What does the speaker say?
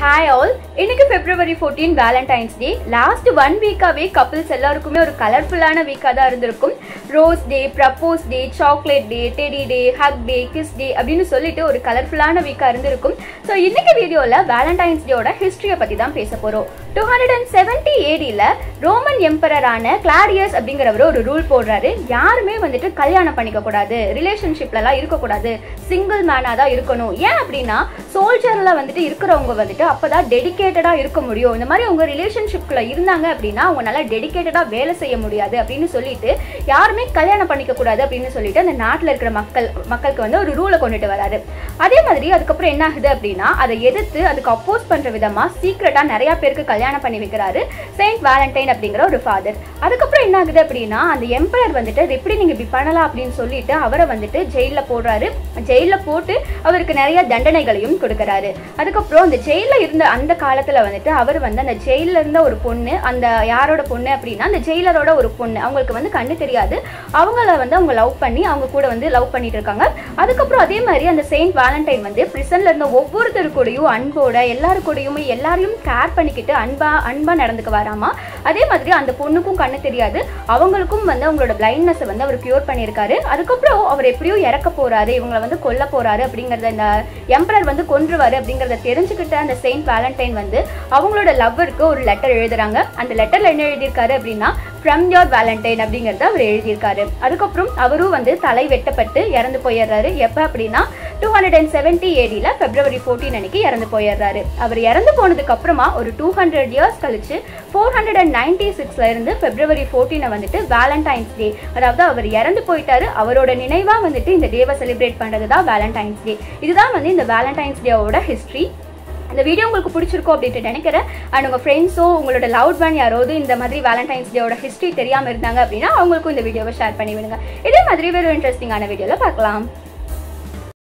hi all இன்னைக்கு February fourteen Valentine's day last one வீக்காவே couples எல்லாருக்குமே ஒரு கலர்ஃபுல்லான வீக்காக தான் இருந்திருக்கும் rose day propose day chocolate day teddy day hug day kiss day அப்படின்னு சொல்லிட்டு ஒரு கலர்ஃபுல்லான வீக்காக இருந்திருக்கும் ஸோ இன்னைக்கு வீடியோவில் வேலண்டைன்ஸ் டேயோட ஹிஸ்ட்ரியை பற்றி தான் பேச போகிறோம் டூ ஹண்ட்ரட் அண்ட் செவன்டி ஏடியில் ரோமன் எம்பரரான கிளாரியஸ் அப்படிங்கிறவர் ஒரு ரூல் போடுறாரு யாருமே வந்துட்டு கல்யாணம் பண்ணிக்க கூடாது ரிலேஷன்ஷிப்லலாம் இருக்கக்கூடாது சிங்கிள் மேனாக தான் இருக்கணும் ஏன் அப்படின்னா சோல்ஜரில் வந்துட்டு இருக்கிறவங்க வந்துட்டு அப்போ தான் டெடிக்கேட்டடாக இருக்க முடியும் இந்த மாதிரி அவங்க ரிலேஷன்ஷிப்குள்ளே இருந்தாங்க அப்படின்னா அவங்க நல்லா டெடிக்கேட்டடாக வேலை செய்ய முடியாது அப்படின்னு சொல்லிட்டு யாருமே கல்யாணம் பண்ணிக்க கூடாது அப்படின்னு சொல்லிட்டு அந்த நாட்டில் இருக்கிற மக்கள் மக்களுக்கு வந்து ஒரு ரூலை கொண்டுட்டு வராரு அதே மாதிரி அதுக்கப்புறம் என்ன ஆகுது அப்படின்னா அதை எதிர்த்து அதுக்கு அப்போஸ் பண்ணுற விதமாக சீக்ரெட்டாக நிறைய பேருக்கு கல்யாணம் பண்ணி வைக்கிறாரு செயின்ட் வேலண்டைன் அப்படிங்கிற ஒரு ஃபாதர் அதுக்கப்புறம் என்ன ஆகுது அப்படின்னா அந்த எம்பரர் வந்துட்டு "இது எப்படி நீங்கள் இப்படி பண்ணலாம் அப்படின்னு சொல்லிட்டு அவரை வந்துட்டு ஜெயிலில் போடுறாரு ஜெயிலில் போட்டு அவருக்கு நிறைய தண்டனைகளையும் கொடுக்குறாரு அதுக்கப்புறம் அந்த ஜெயிலில் இருந்த அந்த காலத்தில் வந்துட்டு அவர் வந்து அந்த ஜெயிலில் இருந்த ஒரு பொண்ணு அந்த யாரோட பொண்ணு அப்படின்னா அந்த ஜெயிலரோட ஒரு பொண்ணு அவங்களுக்கு வந்து கண்ணு தெரியாது அவங்கள வந்து அவங்க லவ் பண்ணி அவங்க கூட வந்து லவ் பண்ணிட்டு இருக்காங்க அதுக்கப்புறம் அதே மாதிரி அந்த செயின்ட் வேலண்டைன் வந்து பிரிசன்ல இருந்த ஒவ்வொருத்தரு கூடயும் அன்போட எல்லாரு கூடயுமே எல்லாரையும் கேர் பண்ணிக்கிட்டு அன்பா அன்பா நடந்துக்க வராமா அதே மாதிரி அந்த பொண்ணுக்கும் கண்ணு தெரியாது அவங்களுக்கும் வந்து அவங்களோட பிளைண்ட்னஸை வந்து அவர் கியூர் பண்ணியிருக்காரு அதுக்கப்புறம் அவர் எப்படியோ இறக்க போறாரு இவங்களை வந்து கொல்ல போறாரு அப்படிங்கறத இந்த எம்பரர் வந்து கொன்றுவாரு அப்படிங்கறத தெரிஞ்சுக்கிட்ட அந்த செயின்ட் வேலண்டைன் வந்து அவங்களோட லவ்வருக்கு ஒரு லெட்டர் எழுதுறாங்க அந்த லெட்டர்ல என்ன எழுதியிருக்காரு அப்படின்னா ஃப்ரம் யோர் வேலண்டைன் அப்படிங்கறத அவர் எழுதியிருக்காரு அதுக்கப்புறம் அவரும் வந்து தலை வெட்டப்பட்டு இறந்து போயிடுறாரு எப்போ அப்படின்னா டூ ஹண்ட்ரட் அண்ட் செவன்டி ஏடியில் பிப்ரவரி ஃபோர்டீன் அன்னைக்கு இறந்து போயிடுறாரு அவர் இறந்து போனதுக்கு அப்புறமா ஒரு டூ ஹண்ட்ரட் இயர்ஸ் கழிச்சு ஃபோர் ஹண்ட்ரட் அண்ட் நைன்டி சிக்ஸ்ல இருந்து பிப்ரவரி ஃபோர்டீனை வந்துட்டு வேலண்டைன்ஸ் டே அதாவது அவர் இறந்து போயிட்டாரு அவரோட நினைவா வந்துட்டு இந்த டேவை செலிப்ரேட் பண்றது தான் வேலண்டைன்ஸ் டே இதுதான் வந்து இந்த வேலண்டைன்ஸ் டேவோட ஹிஸ்ட்ரி இந்த வீடியோ உங்களுக்கு பிடிச்சிருக்கும் அப்படின்ட்டு நினைக்கிறேன் அண்ட் உங்கள் ஃப்ரெண்ட்ஸோ உங்களோட லவ் ஒன் யாராவது இந்த மாதிரி வேலண்டைன்ஸ் டேவோட ஹிஸ்ட்ரி தெரியாமல் இருந்தாங்க அப்படின்னா அவங்களுக்கும் இந்த வீடியோவை ஷேர் பண்ணி விடுங்க இதே மாதிரி வேறு இன்ட்ரெஸ்டிங்கான வீடியோவில் பார்க்கலாம்